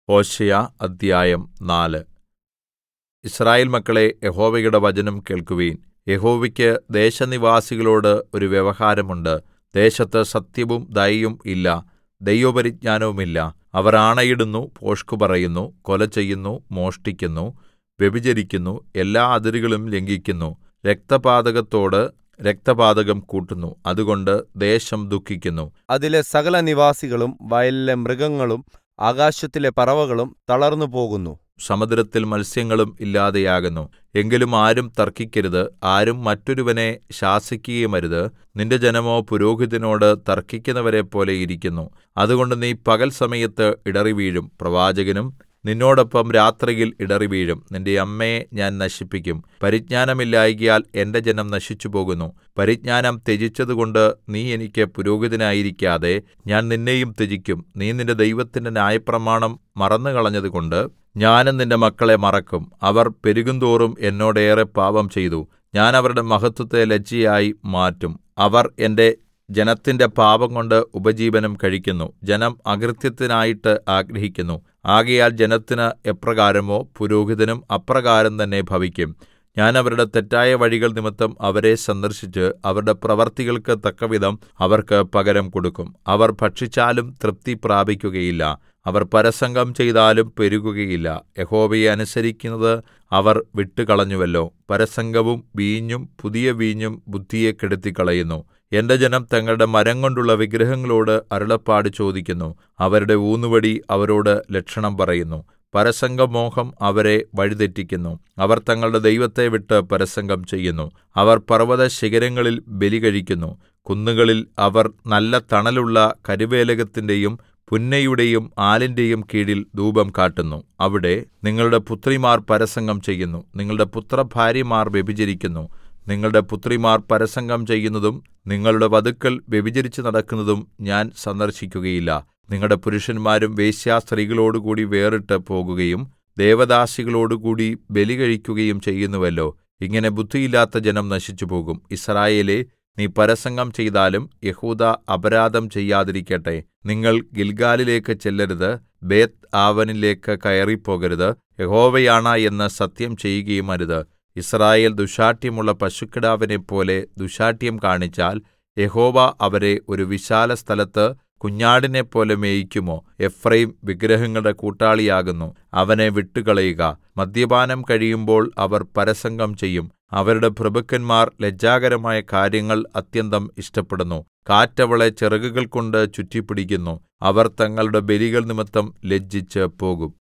ഹോശേയ അദ്ധ്യായം നാല് യിസ്രായേൽ മക്കളേ യഹോവയുടെ വചനം കേൾക്കുവിൻ യഹോവയ്ക്ക് ദേശനിവാസികളോട് ഒരു വ്യവഹാരമുണ്ട് ദേശത്ത് സത്യവും ദയയും ഇല്ല ദൈവപരിജ്ഞാനവുമില്ല അവർ ആണയിടുന്നു ഭോഷ്ക് പറയുന്നു കൊല ചെയ്യുന്നു മോഷ്ടിക്കുന്നു വ്യഭിചരിക്കുന്നു എല്ലാ അതിരുകളും ലംഘിക്കുന്നു രക്തപാതകത്തോട് രക്തപാതകം കൂട്ടുന്നു അതുകൊണ്ട് ദേശം ദുഃഖിക്കുന്നു അതിലെ സകല നിവാസികളും വയലിലെ മൃഗങ്ങളും ആകാശത്തിലെ പറവകളും തളർന്നുപോകുന്നു സമുദ്രത്തിൽ മത്സ്യങ്ങളും ഇല്ലാതെയാകുന്നു എങ്കിലും ആരും തർക്കിക്കരുത് ആരും മറ്റൊരുവനെ ശാസിക്കുകയുമരുത് നിന്റെ ജനമോ പുരോഹിതനോട് തർക്കിക്കുന്നവരെപ്പോലെ ഇരിക്കുന്നു അതുകൊണ്ട് നീ പകൽ സമയത്ത് ഇടറിവീഴും പ്രവാചകനും നിന്നോടൊപ്പം രാത്രിയിൽ ഇടറിവീഴും നിന്റെ അമ്മയെ ഞാൻ നശിപ്പിക്കും പരിജ്ഞാനമില്ലായ്കയാൽ എന്റെ ജനം നശിച്ചുപോകുന്നു പരിജ്ഞാനം ത്യജിച്ചതുകൊണ്ട് നീ എനിക്ക് പുരോഹിതനായിരിക്കാതെ ഞാൻ നിന്നെയും ത്യജിക്കും നീ നിന്റെ ദൈവത്തിന്റെ ന്യായപ്രമാണം മറന്നുകളഞ്ഞതുകൊണ്ട് ഞാനും നിന്റെ മക്കളെ മറക്കും അവർ പെരുകുന്തോറും എന്നോട് ഏറെ പാപം ചെയ്തു ഞാൻ അവരുടെ മഹത്വത്തെ ലജ്ജയായി മാറ്റും അവർ എന്റെ ജനത്തിന്റെ പാപംകൊണ്ട് ഉപജീവനം കഴിക്കുന്നു ജനം അകൃത്യത്തിനായിട്ട് ആഗ്രഹിക്കുന്നു ആകയാൽ ജനത്തിന് എപ്രകാരമോ പുരോഹിതനും അപ്രകാരം തന്നെ ഭവിക്കും ഞാൻ അവരുടെ തെറ്റായ വഴികൾ നിമിത്തം അവരെ സന്ദർശിച്ച് അവരുടെ പ്രവൃത്തികൾക്ക് തക്കവിധം അവർക്ക് പകരം കൊടുക്കും അവർ ഭക്ഷിച്ചാലും തൃപ്തി പ്രാപിക്കുകയില്ല അവർ പരസംഗം ചെയ്താലും പെരുകുകയില്ല യഹോവയെ അനുസരിക്കുന്നത് അവർ വിട്ടുകളഞ്ഞുവല്ലോ പരസംഗവും വീഞ്ഞും പുതിയ വീഞ്ഞും ബുദ്ധിയെ കെടുത്തിക്കളയുന്നു എന്റെ ജനം തങ്ങളുടെ മരംകൊണ്ടുള്ള വിഗ്രഹങ്ങളോട് അരുളപ്പാട് ചോദിക്കുന്നു അവരുടെ ഊന്നുവടി അവരോട് ലക്ഷണം പറയുന്നു പരസംഗമോഹം അവരെ വഴിതെറ്റിക്കുന്നു അവർ തങ്ങളുടെ ദൈവത്തെ വിട്ട് പരസംഗം ചെയ്യുന്നു അവർ പർവ്വതശിഖരങ്ങളിൽ ബലി കഴിക്കുന്നു കുന്നുകളിൽ അവർ നല്ല തണലുള്ള കരുവേലകത്തിന്റെയും പുന്നയുടെയും ആലിന്റെയും കീഴിൽ ധൂപം കാട്ടുന്നു അവിടെ നിങ്ങളുടെ പുത്രിമാർ പരസംഗം ചെയ്യുന്നു നിങ്ങളുടെ പുത്രഭാര്യമാർ വ്യഭിചരിക്കുന്നു നിങ്ങളുടെ പുത്രിമാർ പരസംഗം ചെയ്യുന്നതും നിങ്ങളുടെ വധുക്കൾ വ്യഭിചരിച്ചു നടക്കുന്നതും ഞാൻ സന്ദർശിക്കുകയില്ല നിങ്ങളുടെ പുരുഷന്മാരും വേശ്യാസ്ത്രീകളോടുകൂടി വേറിട്ട് പോകുകയും ദേവദാസികളോടുകൂടി ബലി കഴിക്കുകയും ചെയ്യുന്നുവല്ലോ ഇങ്ങനെ ബുദ്ധിയില്ലാത്ത ജനം നശിച്ചുപോകും യിസ്രായേലേ നീ പരസംഗം ചെയ്താലും യഹൂദാ അപരാധം ചെയ്യാതിരിക്കട്ടെ നിങ്ങൾ ഗിൽഗാലിലേക്ക് ചെല്ലരുത് ബേത്ത് ആവനിലേക്ക് കയറിപ്പോകരുത് യഹോവയാണ എന്ന് സത്യം ചെയ്യുകയും അരുത് യിസ്രായേൽ ദുശ്ശാഠ്യമുള്ള പശുക്കിടാവിനെപ്പോലെ ദുശ്ശാഠ്യം കാണിച്ചാൽ യഹോവ അവരെ ഒരു വിശാലസ്ഥലത്ത് കുഞ്ഞാടിനെപ്പോലെ മേയിക്കുമോ എഫ്രയീം വിഗ്രഹങ്ങളുടെ കൂട്ടാളിയാകുന്നു അവനെ വിട്ടുകളയുക മദ്യപാനം കഴിയുമ്പോൾ അവർ പരസംഗം ചെയ്യും അവരുടെ പ്രഭുക്കന്മാർ ലജ്ജാകരമായ കാര്യങ്ങൾ അത്യന്തം ഇഷ്ടപ്പെടുന്നു കാറ്റവളെ ചിറകുകൾ കൊണ്ട് ചുറ്റിപ്പിടിക്കുന്നു അവർ തങ്ങളുടെ ബലികൾ നിമിത്തം ലജ്ജിച്ച് പോകും